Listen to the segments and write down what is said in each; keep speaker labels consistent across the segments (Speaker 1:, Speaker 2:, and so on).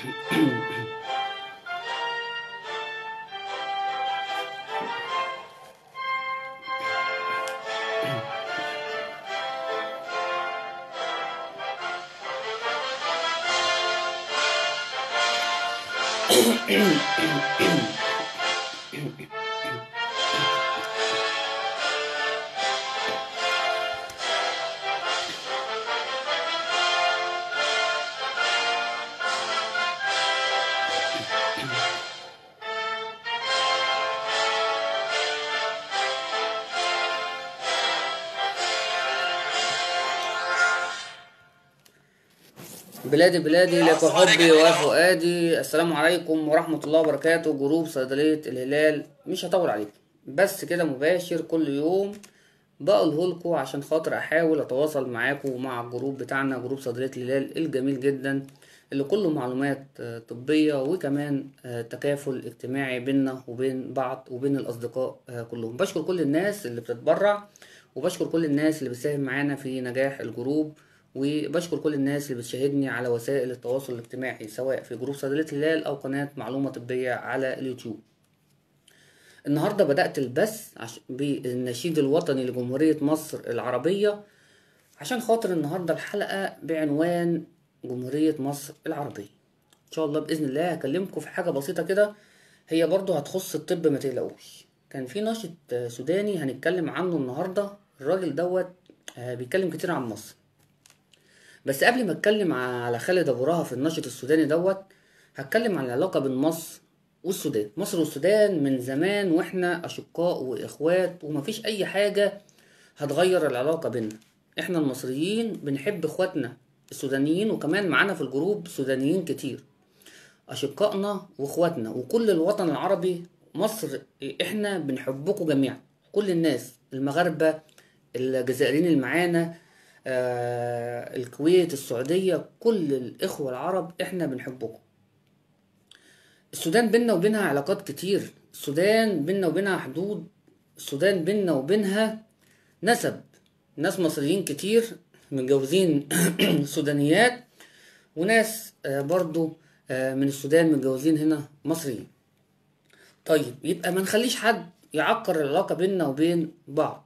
Speaker 1: بلادي بلادي لك حبي وفؤادي السلام عليكم ورحمة الله وبركاته جروب صيدلية الهلال مش هطول عليكم بس كده مباشر كل يوم بقوله لكم عشان خاطر احاول اتواصل معاكم ومع الجروب بتاعنا جروب صيدلية الهلال الجميل جدا اللي كله معلومات آه، طبية وكمان آه، تكافل اجتماعي بيننا وبين بعض وبين الاصدقاء آه، كلهم بشكر كل الناس اللي بتتبرع وبشكر كل الناس اللي بتساهم معانا في نجاح الجروب وبشكر كل الناس اللي بتشاهدني على وسائل التواصل الاجتماعي سواء في جروب صيدلية الهلال أو قناة معلومة طبية على اليوتيوب النهاردة بدأت البث عش... بالنشيد الوطني لجمهورية مصر العربية عشان خاطر النهاردة الحلقة بعنوان جمهورية مصر العربية إن شاء الله بإذن الله هكلمكم في حاجة بسيطة كده هي برضو هتخص الطب ما تقلقوش كان في ناشط آه، سوداني هنتكلم عنه النهاردة الراجل دوت آه، بيتكلم كتير عن مصر بس قبل ما اتكلم على خالد ابو رهف الناشط السوداني دوت هتكلم عن العلاقه بين مصر والسودان مصر والسودان من زمان واحنا اشقاء واخوات ومفيش اي حاجه هتغير العلاقه بينا احنا المصريين بنحب اخواتنا السودانيين وكمان معانا في الجروب سودانيين كتير اشقائنا واخواتنا وكل الوطن العربي مصر احنا بنحبكم جميعا كل الناس المغاربه الجزائريين اللي معانا آه، الكويت السعودية كل الإخوة العرب إحنا بنحبكم السودان بينا وبينها علاقات كتير السودان بينا وبينها حدود السودان بينا وبينها نسب ناس مصريين كتير متجوزين سودانيات وناس آه، برضو آه، من السودان متجوزين هنا مصريين طيب يبقى ما نخليش حد يعكر العلاقة بيننا وبين بعض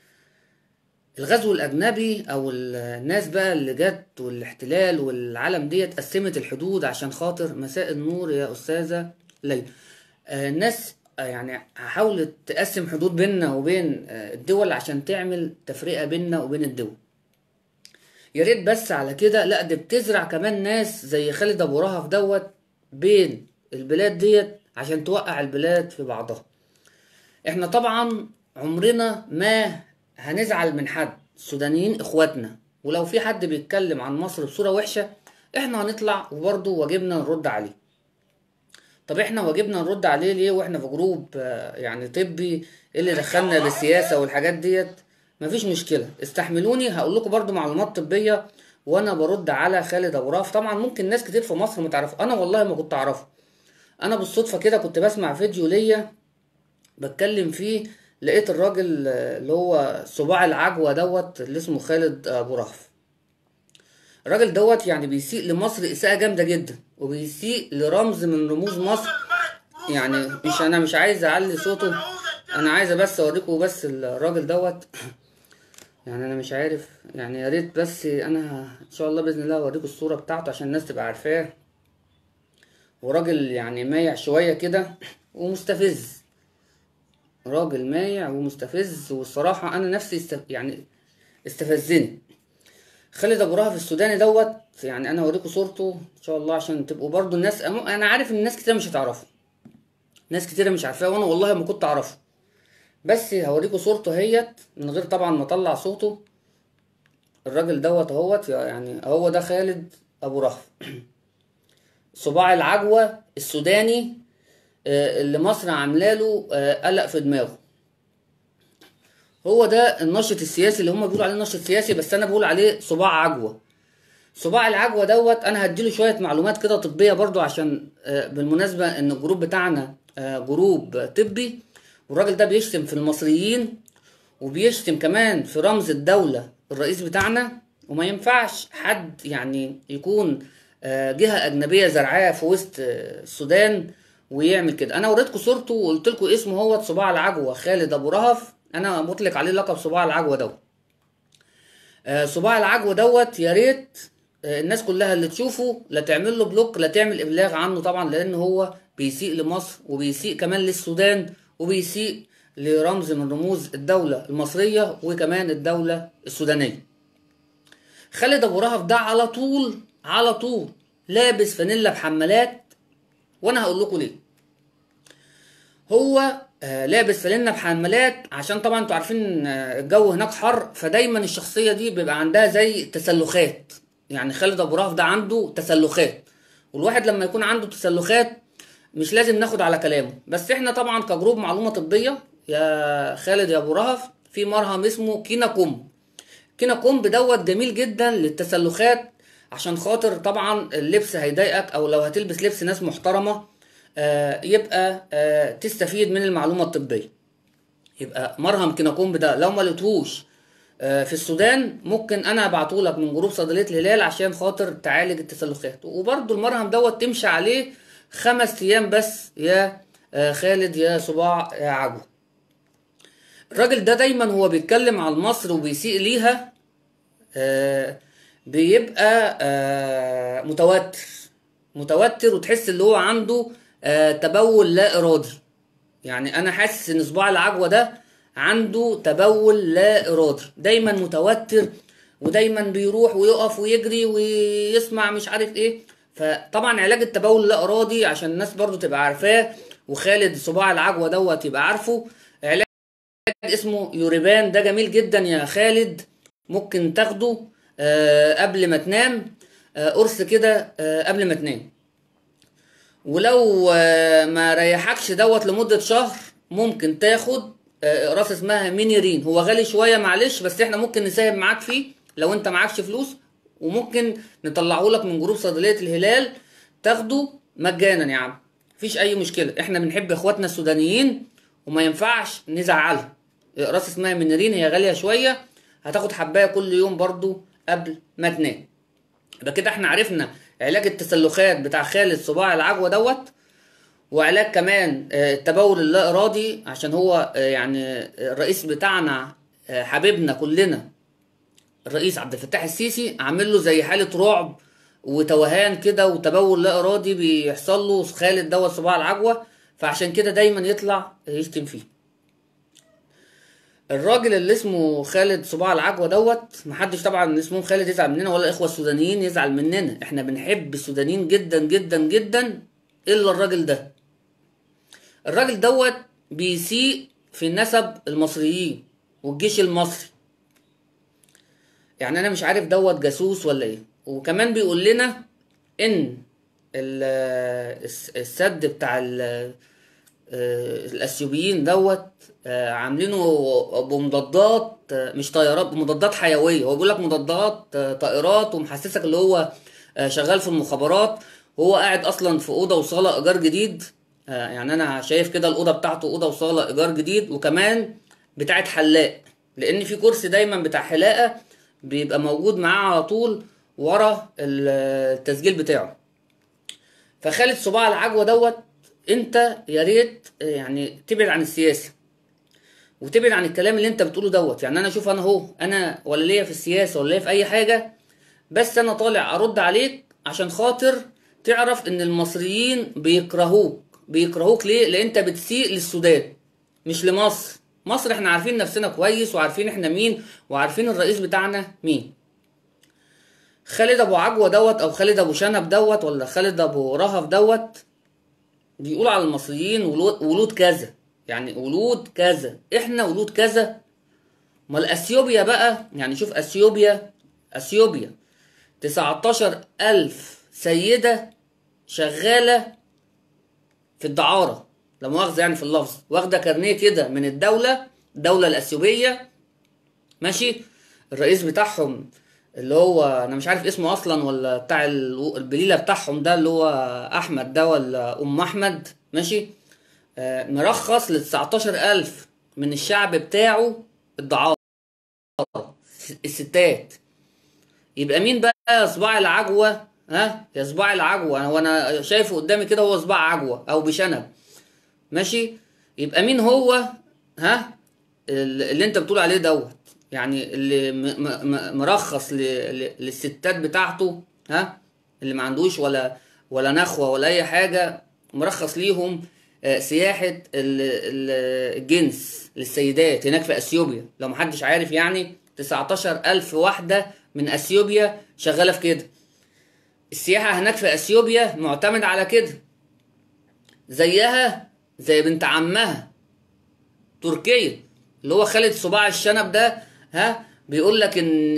Speaker 1: الغزو الأجنبي أو الناس بقى اللي جت والاحتلال والعالم ديت قسمت الحدود عشان خاطر مساء النور يا أستاذة ليلى آه، الناس آه، يعني حاولت تقسم حدود بيننا وبين آه، الدول عشان تعمل تفرقة بيننا وبين الدول يا ريت بس على كده لا دي بتزرع كمان ناس زي خالد ابو رهف دوت بين البلاد ديت عشان توقع البلاد في بعضها احنا طبعا عمرنا ما هنزعل من حد السودانيين اخواتنا ولو في حد بيتكلم عن مصر بصورة وحشة احنا هنطلع وبرضه واجبنا نرد عليه طب احنا واجبنا نرد عليه ليه واحنا في جروب آه، يعني طبي ايه اللي دخلنا بالسياسة والحاجات ديت مفيش مشكلة استحملوني هقول لكم برضو معلومات طبية وانا برد على خالد ابو رافع طبعا ممكن ناس كتير في مصر ما تعرف انا والله ما كنت اعرفه انا بالصدفة كده كنت بسمع فيديو ليا بتكلم فيه لقيت الراجل آه، اللي هو صباع العجوة دوت اللي اسمه خالد ابو رهف الراجل دوت يعني بيسيء لمصر اساءة جامدة جدا وبيسيء لرمز من رموز مصر يعني مش انا مش عايز اعلي صوته انا عايز بس اوريكم بس الراجل دوت يعني انا مش عارف يعني يا ريت بس انا ان شاء الله باذن الله اوريكم الصوره بتاعته عشان الناس تبقى عارفاه وراجل يعني مايع شويه كده ومستفز راجل مايع ومستفز والصراحه انا نفسي استف... يعني استفزني خالد ابو رهف السوداني دوت يعني انا هوريكم صورته ان شاء الله عشان تبقوا برضو الناس أم- انا عارف ان الناس كتير مش هتعرفه ناس كتير مش عارفاه وانا والله ما كنت اعرفه بس هوريكم صورته اهيت من غير طبعا ما اطلع صوته الراجل دوت اهوت يعني هو ده خالد ابو رهف صباع العجوة السوداني آه، اللي مصر عامله له آه، قلق في دماغه هو ده النشط السياسي اللي هم بيقولوا عليه نشط سياسي بس انا بقول عليه صباع عجوة صباع العجوة دوت انا هديله شوية معلومات كده طبية برضو عشان آه، بالمناسبة ان الجروب بتاعنا آه، جروب طبي والراجل ده بيشتم في المصريين وبيشتم كمان في رمز الدولة الرئيس بتاعنا وما ينفعش حد يعني يكون آه، جهه اجنبيه زرعاه في وسط آه، السودان ويعمل كده انا وريتكم صورته وقلت لكم اسمه هو صباع العجوه خالد ابو رهف انا مطلق عليه لقب صباع العجوه دوت آه، صباع العجوه دوت يا ريت آه، الناس كلها اللي تشوفه لا تعمل له بلوك لا تعمل ابلاغ عنه طبعا لان هو بيسيء لمصر وبيسيء كمان للسودان وبيسيء لرمز من رموز الدولة المصرية وكمان الدولة السودانية خالد ابو رهف ده على طول على طول لابس فانيلا بحمالات وانا هقول لكم ليه هو آه، لابس فانلة بحمالات عشان طبعا انتوا عارفين آه، الجو هناك حر فدايما الشخصيه دي بيبقى عندها زي تسلخات يعني خالد ابو رهف ده عنده تسلخات والواحد لما يكون عنده تسلخات مش لازم ناخد على كلامه بس احنا طبعا كجروب معلومه طبيه يا خالد يا ابو رهف في مرهم اسمه كينا كوم كينا كومب دوت جميل جدا للتسلخات عشان خاطر طبعا اللبس هيضايقك او لو هتلبس لبس ناس محترمه آه، يبقى آه، تستفيد من المعلومه الطبيه يبقى مرهم كينا كومب ده لو ما لقيتهوش آه، في السودان ممكن انا ابعته لك من جروب صيدليه الهلال عشان خاطر تعالج التسلخات وبرده المرهم دوت تمشي عليه خمس ايام بس يا آه، خالد يا صباع يا عجو الراجل ده دايما هو بيتكلم عن مصر وبيسيء ليها آه، بيبقى آه، متوتر متوتر وتحس اللي هو عنده آه، تبول لا ارادي يعني انا حاسس ان صباع العجوه ده عنده تبول لا ارادي دايما متوتر ودايما بيروح ويقف ويجري ويسمع مش عارف ايه فطبعا علاج التبول اللا ارادي عشان الناس برضو تبقى عارفاه وخالد صباع العجوه دوت يبقى عارفه علاج اسمه يوريبان ده جميل جدا يا خالد ممكن تاخده آه، قبل ما تنام آه، قرص كده آه، قبل ما تنام ولو آه، ما ريحكش دوت لمدة شهر ممكن تاخد آه، اقراص اسمها مينيرين هو غالي شوية معلش بس احنا ممكن نساهم معاك فيه لو انت معكش فلوس وممكن نطلعه لك من جروب صيدلية الهلال تاخده مجانا يا عم مفيش اي مشكلة احنا بنحب اخواتنا السودانيين وما ينفعش نزعلهم اقراص اسمها مينيرين هي غالية شوية هتاخد حباية كل يوم برضو قبل ما تنام يبقى كده احنا عرفنا علاج التسلخات بتاع خالد صباع العجوه دوت وعلاج كمان آه، التبول اللا ارادي عشان هو آه، يعني الرئيس بتاعنا آه، حبيبنا كلنا الرئيس عبد الفتاح السيسي عامل له زي حاله رعب وتوهان كده وتبول لا ارادي بيحصل له خالد دوت صباع العجوه فعشان كده دايما يطلع يشتم فيه الراجل اللي اسمه خالد صباع العجوه دوت محدش طبعا اللي اسمه خالد يزعل مننا ولا الاخوه السودانيين يزعل مننا احنا بنحب السودانيين جدا جدا جدا الا الراجل ده الراجل دوت بيسيء في النسب المصريين والجيش المصري يعني انا مش عارف دوت جاسوس ولا ايه وكمان بيقول لنا ان ال- الس- السد بتاع ال- آه، الاثيوبيين دوت آه، عاملينه بمضادات آه، مش طيارات بمضادات حيويه هو بيقول لك مضادات آه، طائرات ومحسسك اللي هو آه، شغال في المخابرات وهو قاعد اصلا في اوضه وصاله ايجار جديد آه، يعني انا شايف كده الاوضه بتاعته اوضه وصاله ايجار جديد وكمان بتاعت حلاق لان في كرسي دايما بتاع حلاقه بيبقى موجود معاه على طول ورا التسجيل بتاعه فخالد صباع العجوه دوت انت يا ريت يعني تبعد عن السياسه وتبعد عن الكلام اللي انت بتقوله دوت يعني انا اشوف انا اهو انا ولا ليا في السياسه ولا ليا في اي حاجه بس انا طالع ارد عليك عشان خاطر تعرف ان المصريين بيكرهوك بيكرهوك ليه لان انت بتسيء للسودان مش لمصر مصر احنا عارفين نفسنا كويس وعارفين احنا مين وعارفين الرئيس بتاعنا مين خالد ابو عجوه دوت او خالد ابو شنب دوت ولا خالد ابو رهف دوت بيقول على المصريين ولود, ولود كذا يعني ولود كذا احنا ولود كذا امال اثيوبيا بقى يعني شوف اثيوبيا اثيوبيا 19 ألف سيدة شغالة في الدعارة لا مؤاخذة يعني في اللفظ واخدة كارنيه كده من الدولة الدولة الأثيوبية ماشي الرئيس بتاعهم اللي هو انا مش عارف اسمه اصلا ولا بتاع ال- البليله بتاعهم ده اللي هو احمد ده ولا ام احمد ماشي آه مرخص ل 19000 من الشعب بتاعه الدعارة الستات يبقى مين بقى صباع العجوه ها يا صباع العجوه وانا شايفه قدامي كده هو صباع عجوه او بشنب ماشي يبقى مين هو ها اللي انت بتقول عليه دوت يعني اللي م- م- م- مرخص ل- ل- للستات بتاعته ها اللي ما عندوش ولا ولا نخوه ولا اي حاجه مرخص ليهم آه، سياحه ال- ال- الجنس للسيدات هناك في اثيوبيا لو محدش عارف يعني 19 ألف واحدة من أثيوبيا شغالة في كده السياحة هناك في أثيوبيا معتمدة على كده زيها زي بنت عمها تركيا اللي هو خالد صباع الشنب ده ها بيقول لك ان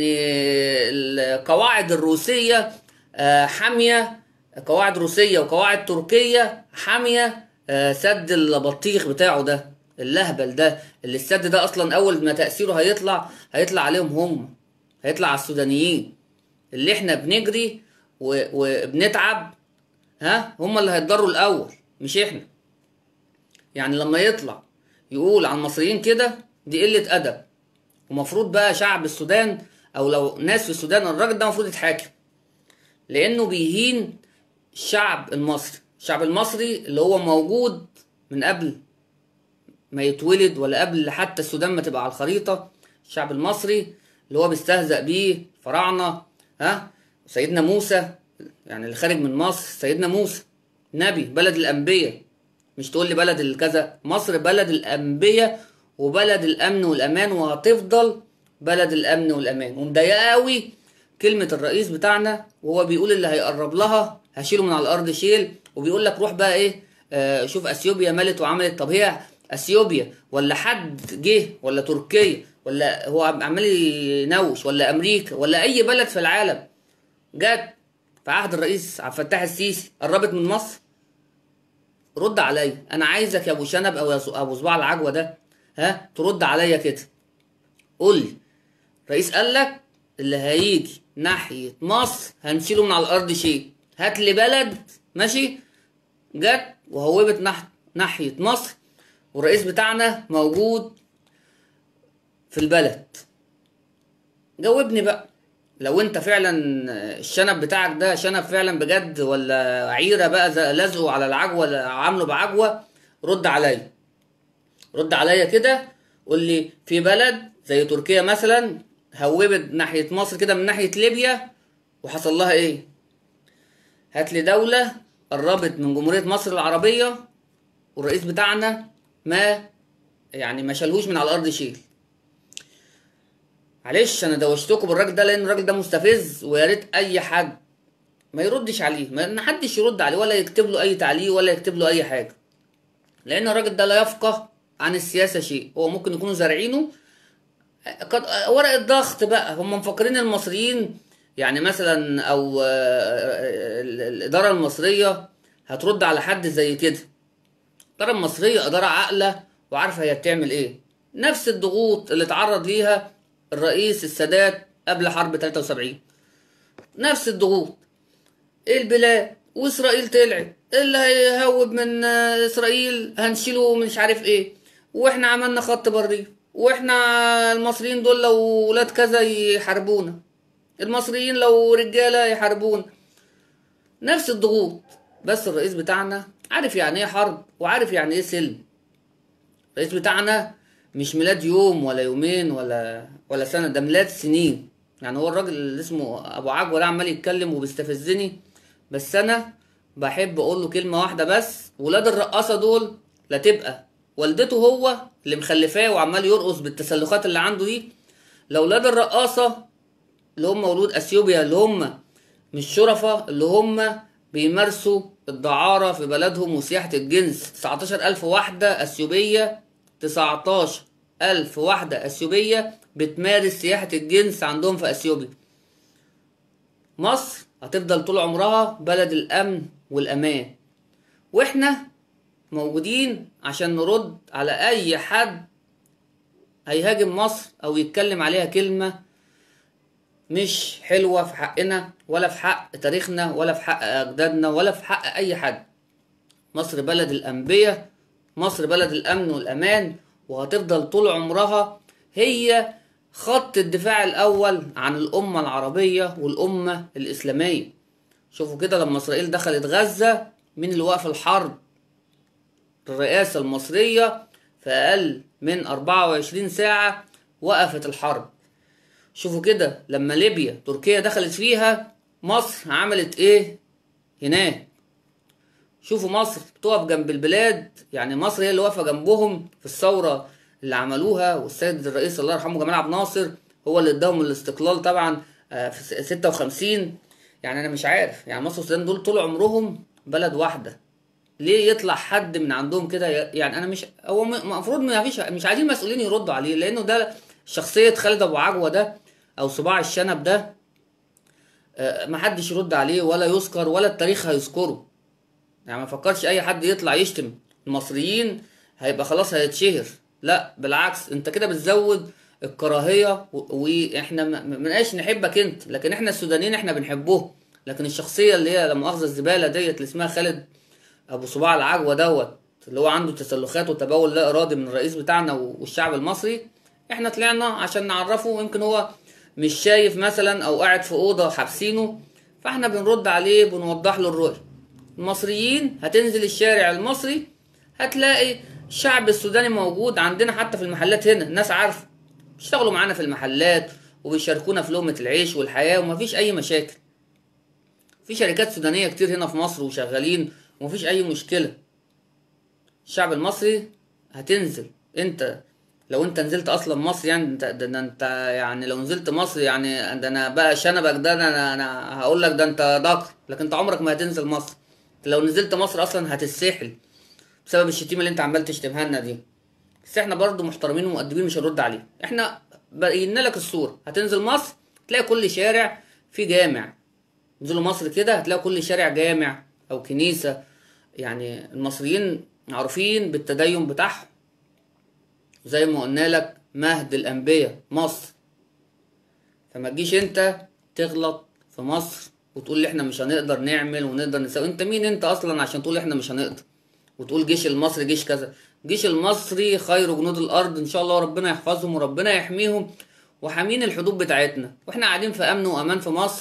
Speaker 1: القواعد الروسيه آه، حاميه قواعد روسيه وقواعد تركيه حاميه آه، سد البطيخ بتاعه ده اللهبل ده اللي السد ده اصلا اول ما تاثيره هيطلع هيطلع عليهم هم هيطلع على السودانيين اللي احنا بنجري و- وبنتعب ها هم اللي هيتضروا الاول مش احنا يعني لما يطلع يقول عن المصريين كده دي قلة أدب ومفروض بقى شعب السودان أو لو ناس في السودان الراجل ده المفروض يتحاكم لأنه بيهين الشعب المصري الشعب المصري اللي هو موجود من قبل ما يتولد ولا قبل حتى السودان ما تبقى على الخريطة الشعب المصري اللي هو بيستهزأ بيه فراعنة ها سيدنا موسى يعني اللي خارج من مصر سيدنا موسى نبي بلد الأنبياء مش تقول لي بلد الكذا مصر بلد الأنبياء وبلد الأمن والأمان وهتفضل بلد الأمن والأمان ومضايقة قوي كلمة الرئيس بتاعنا وهو بيقول اللي هيقرب لها هشيله من على الأرض شيل وبيقول لك روح بقى إيه آه شوف أثيوبيا مالت وعملت طب هي أثيوبيا ولا حد جه ولا تركيا ولا هو عمال ينوش ولا أمريكا ولا أي بلد في العالم جت في عهد الرئيس عبد الفتاح السيسي قربت من مصر رد عليا انا عايزك يا ابو شنب او يا ص- ابو صباع العجوه ده ها ترد عليا كده قول لي رئيس قال لك اللي هيجي ناحيه مصر هنشيله من على الارض شيء هات لي بلد ماشي جت وهوبت ناح... ناحيه مصر والرئيس بتاعنا موجود في البلد جاوبني بقى لو انت فعلا الشنب بتاعك ده شنب فعلا بجد ولا عيره بقى زي- لازقه على العجوه ولا عامله بعجوه رد عليا رد عليا كده قول لي في بلد زي تركيا مثلا هوبت ناحيه مصر كده من ناحيه ليبيا وحصل لها ايه هات لي دوله قربت من جمهوريه مصر العربيه والرئيس بتاعنا ما يعني ما شالهوش من على الارض شيل معلش انا دوشتكم بالراجل ده لان الراجل ده مستفز ويا ريت اي حد ما يردش عليه ما حدش يرد عليه ولا يكتب له اي تعليق ولا يكتب له اي حاجه لان الراجل ده لا يفقه عن السياسه شيء هو ممكن يكونوا زارعينه قد ورقه ضغط بقى هم مفكرين المصريين يعني مثلا او آه، آه، الاداره المصريه هترد على حد زي كده الإدارة المصرية إدارة عاقلة وعارفة هي بتعمل إيه نفس الضغوط اللي اتعرض ليها الرئيس السادات قبل حرب 73 نفس الضغوط البلاد وإسرائيل طلعت اللي هيهوب من آه، إسرائيل هنشيله مش عارف إيه وإحنا عملنا خط بريف وإحنا المصريين دول لو ولاد كذا يحاربونا المصريين لو رجالة يحاربونا نفس الضغوط بس الرئيس بتاعنا عارف يعني ايه حرب وعارف يعني ايه سلم الرئيس بتاعنا مش ميلاد يوم ولا يومين ولا ولا سنة ده ميلاد سنين يعني هو الراجل اللي اسمه ابو عجوة ده عمال يتكلم وبيستفزني بس انا بحب اقول له كلمة واحدة بس ولاد الرقاصة دول لا تبقى والدته هو اللي مخلفاه وعمال يرقص بالتسلخات اللي عنده دي لو ولاد الرقاصة اللي هم ولود اثيوبيا اللي هم مش شرفة اللي هم بيمارسوا الدعارة في بلدهم وسياحة الجنس 19000 واحدة أثيوبية 19000 واحدة أثيوبية بتمارس سياحة الجنس عندهم في أثيوبيا مصر هتفضل طول عمرها بلد الأمن والأمان وإحنا موجودين عشان نرد على أي حد هيهاجم مصر أو يتكلم عليها كلمة مش حلوة في حقنا ولا في حق تاريخنا ولا في حق أجدادنا ولا في حق أي حد مصر بلد الأنبياء مصر بلد الأمن والأمان وهتفضل طول عمرها هي خط الدفاع الأول عن الأمة العربية والأمة الإسلامية شوفوا كده لما اسرائيل دخلت غزة مين اللي وقف الحرب الرئاسة المصرية في أقل من 24 ساعة وقفت الحرب شوفوا كده لما ليبيا تركيا دخلت فيها مصر عملت ايه هناك شوفوا مصر بتقف جنب البلاد يعني مصر هي اللي واقفه جنبهم في الثوره اللي عملوها والسيد الرئيس الله يرحمه جمال عبد الناصر هو اللي اداهم الاستقلال طبعا آه، في 56 يعني انا مش عارف يعني مصر والسودان دول طول عمرهم بلد واحده ليه يطلع حد من عندهم كده ي- يعني انا مش هو م- المفروض ما فيش مش عايزين مسؤولين يردوا عليه لانه ده شخصيه خالد ابو عجوه ده او صباع الشنب ده آه، محدش يرد عليه ولا يذكر ولا التاريخ هيذكره يعني ما فكرش اي حد يطلع يشتم المصريين هيبقى خلاص هيتشهر لا بالعكس انت كده بتزود الكراهيه و- واحنا ما ما بنبقاش نحبك انت لكن احنا السودانيين احنا بنحبوه لكن الشخصيه اللي هي لا مؤاخذه الزباله ديت اللي اسمها خالد ابو صباع العجوه دوت اللي هو عنده تسلخات وتبول لا ارادي من الرئيس بتاعنا والشعب المصري احنا طلعنا عشان نعرفه ويمكن هو مش شايف مثلا او قاعد في اوضه حابسينه فاحنا بنرد عليه بنوضح له الرؤيه المصريين هتنزل الشارع المصري هتلاقي الشعب السوداني موجود عندنا حتى في المحلات هنا الناس عارفه بيشتغلوا معانا في المحلات وبيشاركونا في لقمة العيش والحياة ومفيش أي مشاكل في شركات سودانية كتير هنا في مصر وشغالين ومفيش أي مشكلة الشعب المصري هتنزل انت لو انت نزلت اصلا مصر يعني انت ده ده انت يعني لو نزلت مصر يعني ده انا بقى شنبك ده انا انا هقول لك ده انت ذكر لكن انت عمرك ما هتنزل مصر لو نزلت مصر اصلا هتتسحل بسبب الشتيمه اللي انت عمال تشتمها لنا دي بس احنا برضو محترمين ومؤدبين مش هنرد عليه احنا بينا لك الصوره هتنزل مصر تلاقي كل شارع فيه جامع نزلوا مصر كده هتلاقي كل شارع جامع او كنيسه يعني المصريين معروفين بالتدين بتاعهم زي ما قلنا لك مهد الانبياء مصر فما تجيش انت تغلط في مصر وتقول لي احنا مش هنقدر نعمل ونقدر نسوي انت مين انت اصلا عشان تقول احنا مش هنقدر وتقول جيش المصري جيش كذا الجيش المصري خير جنود الارض ان شاء الله ربنا يحفظهم وربنا يحميهم وحامين الحدود بتاعتنا واحنا قاعدين في امن وامان في مصر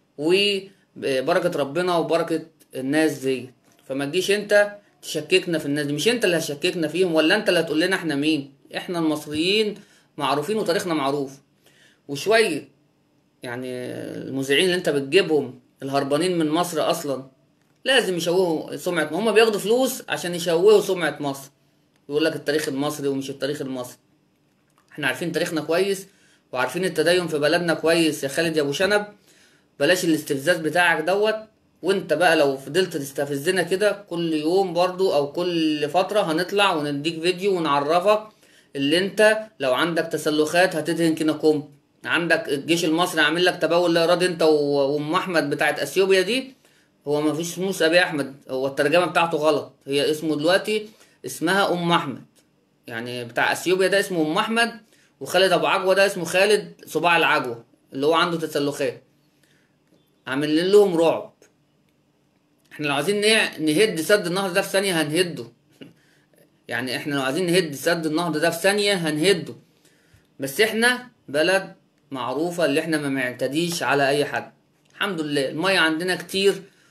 Speaker 1: وبركه ربنا وبركه الناس دي فما تجيش انت تشككنا في الناس دي مش انت اللي هتشككنا فيهم ولا انت اللي هتقول لنا احنا مين احنا المصريين معروفين وتاريخنا معروف وشويه يعني المذيعين اللي انت بتجيبهم الهربانين من مصر اصلا لازم يشوهوا سمعة هم بياخدوا فلوس عشان يشوهوا سمعة مصر يقول لك التاريخ المصري ومش التاريخ المصري احنا عارفين تاريخنا كويس وعارفين التدين في بلدنا كويس يا خالد يا ابو شنب بلاش الاستفزاز بتاعك دوت وانت بقى لو فضلت تستفزنا كده كل يوم برضو او كل فترة هنطلع ونديك فيديو ونعرفك اللي انت لو عندك تسلخات هتدهن كده كوم عندك الجيش المصري عامل لك تبول لا ارادي انت و- وام احمد بتاعت اثيوبيا دي هو ما فيش اسمه ابي احمد هو الترجمه بتاعته غلط هي اسمه دلوقتي اسمها ام احمد يعني بتاع اثيوبيا ده اسمه ام احمد وخالد ابو عجوه ده اسمه خالد صباع العجوه اللي هو عنده تسلخات عاملين لهم رعب احنا لو عايزين نع- نهد سد النهر ده في ثانيه هنهده يعني احنا لو عايزين نهد سد النهر ده في ثانيه هنهده بس احنا بلد معروفه اللي احنا ما معتديش على اي حد الحمد لله الميه عندنا كتير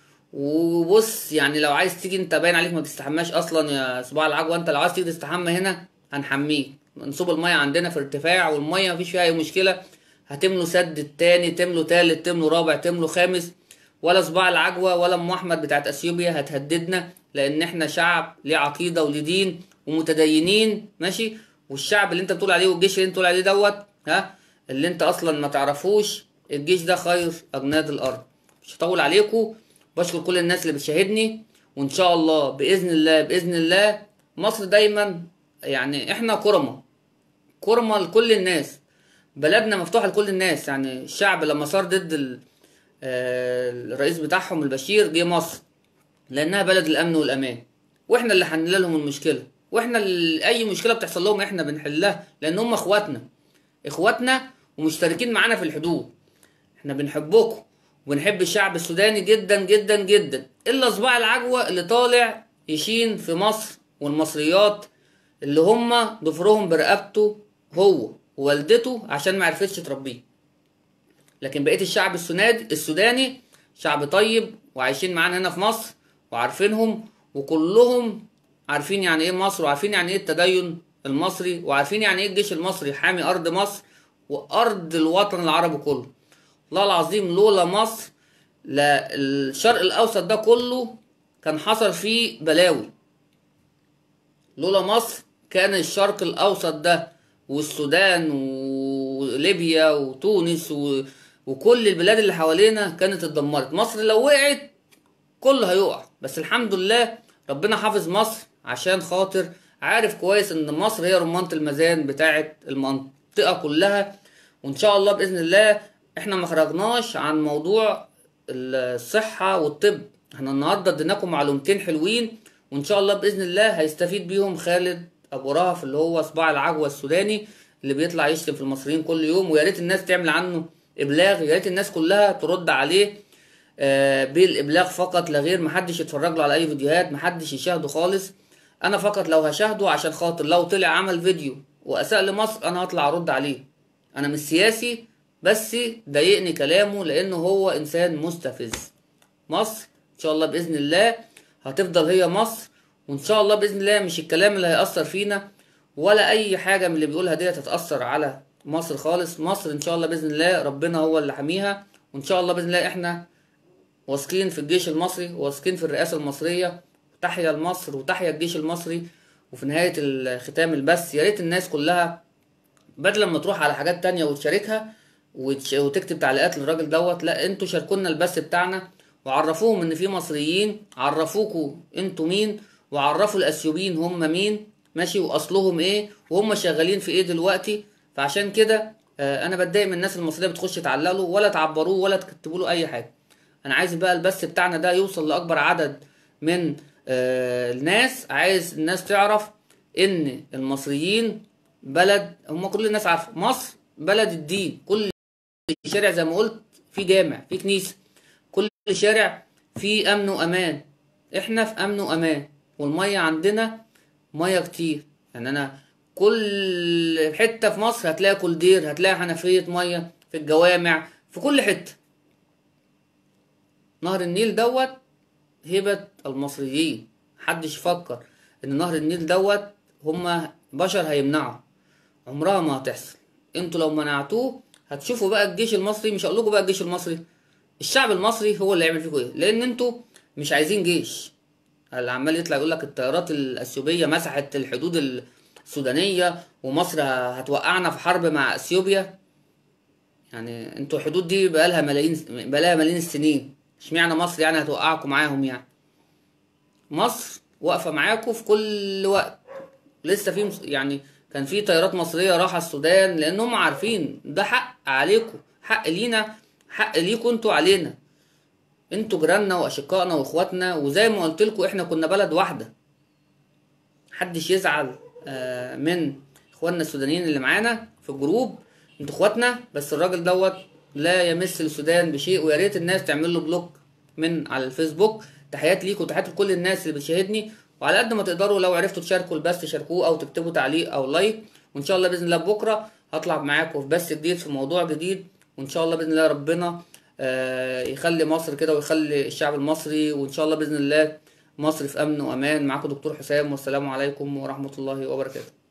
Speaker 1: وبص يعني لو عايز تيجي انت باين عليك ما بتستحماش اصلا يا صباع العجوه انت لو عايز تيجي تستحمى هنا هنحميك منسوب الميه عندنا في ارتفاع والميه مفيش فيها اي مشكله هتملوا سد التاني تملوا تالت تملوا رابع تملوا خامس ولا صباع العجوه ولا ام احمد بتاعت اثيوبيا هتهددنا لان احنا شعب ليه عقيده وليه دين ومتدينين ماشي والشعب اللي انت بتقول عليه والجيش اللي انت بتقول عليه دوت ها اللي انت اصلا ما تعرفوش الجيش ده خير اجناد الارض مش هطول عليكم بشكر كل الناس اللي بتشاهدني وان شاء الله باذن الله باذن الله مصر دايما يعني احنا كرمه كرمه لكل الناس بلدنا مفتوحه لكل الناس يعني الشعب لما صار ضد ال- آه، الرئيس بتاعهم البشير جه مصر لانها بلد الامن والامان واحنا اللي حنل لهم المشكله واحنا اللي اي مشكله بتحصل لهم احنا بنحلها لان هم اخواتنا اخواتنا ومشتركين معانا في الحدود احنا بنحبكم وبنحب الشعب السوداني جدا جدا جدا الا صباع العجوه اللي طالع يشين في مصر والمصريات اللي هم ضفرهم برقبته هو ووالدته عشان ما عرفتش تربيه لكن بقيه الشعب السوداني السوداني شعب طيب وعايشين معانا هنا في مصر وعارفينهم وكلهم عارفين يعني ايه مصر وعارفين يعني ايه التدين المصري وعارفين يعني ايه الجيش المصري حامي ارض مصر وارض الوطن العربي كله والله العظيم لولا مصر لا الشرق الاوسط ده كله كان حصل فيه بلاوي لولا مصر كان الشرق الاوسط ده والسودان وليبيا وتونس و... وكل البلاد اللي حوالينا كانت اتدمرت مصر لو وقعت كله هيقع بس الحمد لله ربنا حافظ مصر عشان خاطر عارف كويس ان مصر هي رمانة الميزان بتاعه المنطقة كلها وان شاء الله باذن الله احنا ما خرجناش عن موضوع الصحة والطب احنا النهارده اديناكم معلومتين حلوين وان شاء الله باذن الله هيستفيد بيهم خالد ابو رهف اللي هو صباع العجوة السوداني اللي بيطلع يشتم في المصريين كل يوم ويا ريت الناس تعمل عنه ابلاغ يا ريت الناس كلها ترد عليه آه بالابلاغ فقط لا غير محدش يتفرج له على اي فيديوهات محدش يشاهده خالص انا فقط لو هشاهده عشان خاطر لو طلع عمل فيديو واساء لمصر انا هطلع ارد عليه انا مش سياسي بس ضايقني كلامه لانه هو انسان مستفز مصر ان شاء الله باذن الله هتفضل هي مصر وان شاء الله باذن الله مش الكلام اللي هيأثر فينا ولا اي حاجة من اللي بيقولها ديت هتأثر على مصر خالص مصر ان شاء الله باذن الله ربنا هو اللي حاميها وان شاء الله باذن الله احنا واثقين في الجيش المصري واثقين في الرئاسة المصرية تحيا مصر وتحيا الجيش المصري وفي نهاية الختام البث يا ريت الناس كلها بدل ما تروح على حاجات تانية وتشاركها وتش... وتكتب تعليقات للراجل دوت لا انتوا شاركونا البث بتاعنا وعرفوهم ان في مصريين عرفوكوا انتوا مين وعرفوا الاثيوبيين هم مين ماشي واصلهم ايه وهم شغالين في ايه دلوقتي فعشان كده آه انا بتضايق من الناس المصريه بتخش تعلق له ولا تعبروه ولا تكتبوا له اي حاجه انا عايز بقى البث بتاعنا ده يوصل لاكبر عدد من آه الناس عايز الناس تعرف ان المصريين بلد هم كل الناس عارفه مصر بلد الدين كل شارع زي ما قلت في جامع في كنيسه كل شارع في امن وامان احنا في امن وامان والميه عندنا ميه كتير يعني انا كل حته في مصر هتلاقي كولدير هتلاقي حنفيه ميه في الجوامع في كل حته نهر النيل دوت هبة المصريين محدش يفكر ان نهر النيل دوت هما بشر هيمنعوا عمرها ما هتحصل انتوا لو منعتوه هتشوفوا بقى الجيش المصري مش هقول لكم بقى الجيش المصري الشعب المصري هو اللي هيعمل فيكم ايه لان انتوا مش عايزين جيش اللي عمال يطلع يقول لك الطيارات الاثيوبيه مسحت الحدود السودانيه ومصر هتوقعنا في حرب مع اثيوبيا يعني انتوا الحدود دي بقالها ملايين بقالها ملايين السنين اشمعنى مصر يعني هتوقعكم معاهم يعني مصر واقفه معاكم في كل وقت لسه في يعني كان في طيارات مصريه راحه السودان لان هم عارفين ده حق عليكم حق لينا حق ليكم انتوا علينا انتوا جيراننا واشقائنا واخواتنا وزي ما قلت لكم احنا كنا بلد واحده محدش يزعل من اخواننا السودانيين اللي معانا في الجروب انتوا اخواتنا بس الراجل دوت لا يمس السودان بشيء ويا ريت الناس تعمل له بلوك من على الفيسبوك تحياتي ليكم وتحياتي لكل الناس اللي بتشاهدني وعلى قد ما تقدروا لو عرفتوا تشاركوا البث شاركوه او تكتبوا تعليق او لايك وان شاء الله باذن الله بكره هطلع معاكم في بث جديد في موضوع جديد وان شاء الله باذن الله ربنا آه يخلي مصر كده ويخلي الشعب المصري وان شاء الله باذن الله مصر في امن وامان معاكم دكتور حسام والسلام عليكم ورحمه الله وبركاته